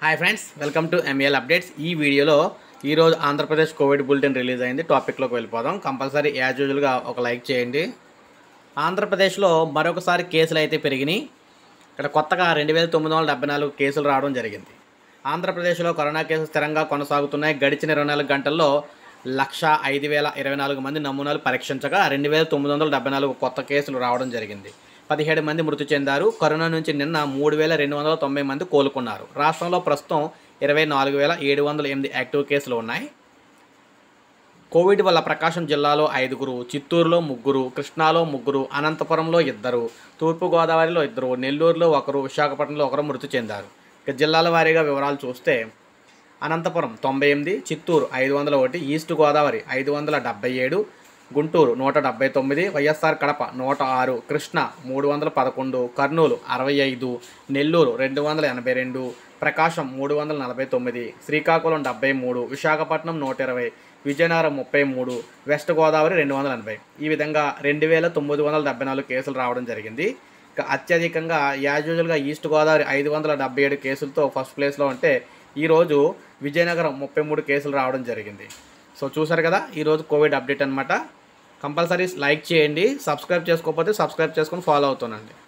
hi friends welcome to ML updates ఈ వీడియోలో ఈరోజు ఆంధ్రప్రదేశ్ కోవిడ్ బులెటిన్ రిలీజ్ అయింది టాపిక్లోకి వెళ్ళిపోదాం కంపల్సరీ యాజ్ యూజువల్గా ఒక లైక్ చేయండి ఆంధ్రప్రదేశ్లో మరొకసారి కేసులు అయితే పెరిగినాయి ఇక్కడ కొత్తగా రెండు వేల తొమ్మిది వందల డెబ్బై నాలుగు కేసులు రావడం జరిగింది ఆంధ్రప్రదేశ్లో కరోనా కేసులు స్థిరంగా కొనసాగుతున్నాయి గడిచిన ఇరవై నాలుగు గంటల్లో లక్ష ఐదు వేల ఇరవై నాలుగు మంది నమూనాలు పరీక్షించగా రెండు వేల తొమ్మిది వందల డెబ్బై నాలుగు కొత్త కేసులు రావడం జరిగింది పదిహేడు మంది మృతి చెందారు కరోనా నుంచి నిన్న మూడు వేల రెండు వందల తొంభై మంది కోలుకున్నారు రాష్ట్రంలో ప్రస్తుతం ఇరవై నాలుగు వేల ఏడు వందల ఎనిమిది యాక్టివ్ కేసులు ఉన్నాయి కోవిడ్ వల్ల ప్రకాశం జిల్లాలో ఐదుగురు చిత్తూరులో ముగ్గురు కృష్ణాలో ముగ్గురు అనంతపురంలో ఇద్దరు తూర్పుగోదావరిలో ఇద్దరు నెల్లూరులో ఒకరు విశాఖపట్నంలో ఒకరు మృతి చెందారు ఇక జిల్లాల వారీగా వివరాలు చూస్తే అనంతపురం తొంభై ఎనిమిది చిత్తూరు ఐదు వందల ఒకటి ఈస్ట్ గోదావరి ఐదు వందల డెబ్బై ఏడు గుంటూరు నూట డెబ్బై తొమ్మిది వైఎస్ఆర్ కడప నూట ఆరు కృష్ణ మూడు వందల పదకొండు కర్నూలు అరవై ఐదు నెల్లూరు రెండు వందల ఎనభై రెండు ప్రకాశం మూడు వందల నలభై తొమ్మిది శ్రీకాకుళం డెబ్బై మూడు విశాఖపట్నం నూట ఇరవై విజయనగరం ముప్పై మూడు వెస్ట్ గోదావరి రెండు వందల ఎనభై ఈ విధంగా రెండు వేల తొమ్మిది వందల డెబ్బై నాలుగు కేసులు రావడం జరిగింది ఇక అత్యధికంగా యాజ్ యూజువల్గా ఈస్ట్ గోదావరి ఐదు వందల డెబ్బై ఏడు కేసులతో ఫస్ట్ ప్లేస్లో ఉంటే ఈరోజు విజయనగరం ముప్పై మూడు కేసులు రావడం జరిగింది సో చూసారు కదా ఈరోజు కోవిడ్ అప్డేట్ అనమాట కంపల్సరీ లైక్ చేయండి సబ్స్క్రైబ్ చేసుకోకపోతే సబ్స్క్రైబ్ చేసుకొని ఫాలో అవుతానండి